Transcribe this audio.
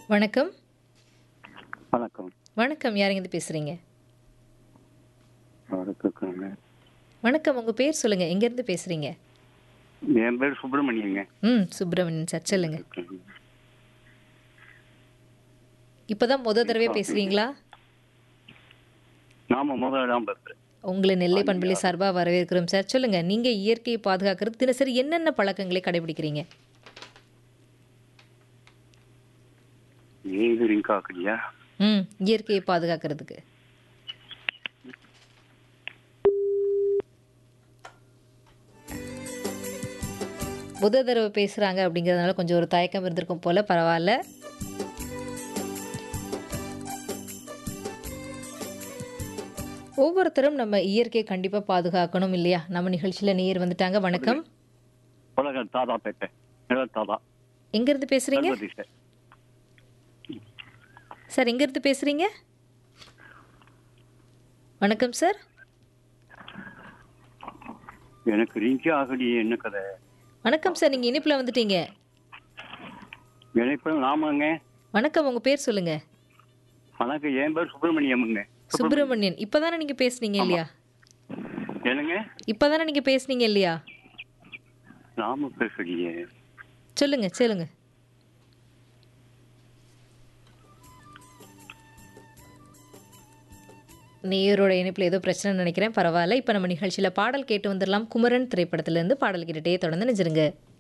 வணக்கம் வணக்கம் வணக்கம் யாருங்க இருந்து பேசுறீங்க வணக்கங்க வணக்கம் உங்க பேர் சொல்லுங்க எங்க இருந்து பேசுறீங்க என் பேர் சுப்பிரமணியங்க ம் சுப்பிரமணியன் சார் சொல்லுங்க இப்பதான் முத தடவை பேசுறீங்களா நாம முதல்ல தான் பேசுறேன் உங்களை நெல்லை பண்புலி சார்பா வரவேற்கிறோம் சார் சொல்லுங்க நீங்க இயற்கையை பாதுகாக்கிறது தினசரி என்னென்ன பழக்கங்களை கடைபிடிக்கிறீங்க ஏது ரிங்க் ஆக்குறியா ம் இயற்கையை பாதுகாக்கிறதுக்கு முத தடவை பேசுறாங்க அப்படிங்கிறதுனால கொஞ்சம் ஒரு தயக்கம் இருந்திருக்கும் போல பரவாயில்ல ஒவ்வொருத்தரும் நம்ம இயற்கையை கண்டிப்பா பாதுகாக்கணும் இல்லையா நம்ம நிகழ்ச்சியில நேர் வந்துட்டாங்க வணக்கம் உலக தாதா பேட்டை நிழல் தாதா எங்க இருந்து பேசுறீங்க சர்வதி சார் சார் எங்க இருந்து பேசுறீங்க வணக்கம் சார் எனக்கு ரிங்கே ஆகலையே என்ன கதை வணக்கம் சார் நீங்க இணைப்புல வந்துட்டீங்க எனக்கு நாமங்க வணக்கம் உங்க பேர் சொல்லுங்க வணக்கம் என் பேர் சுப்பிரமணியம்ங்க சுப்பிரமணியன் இப்பதானே நீங்க பேசுனீங்க இல்லையா என்னங்க இப்பதானே நீங்க பேசுனீங்க இல்லையா நாம பேசலையே சொல்லுங்க சொல்லுங்க நேயரோட இணைப்பில் ஏதோ பிரச்சனை நினைக்கிறேன் பரவாயில்ல இப்போ நம்ம நிகழ்ச்சியில் பாடல் கேட்டு வந்துடலாம் குமரன் திரைப்படத்திலேருந்து பாடல் கேட்டுட்டே தொடர்ந்து நினைச்சிருங்க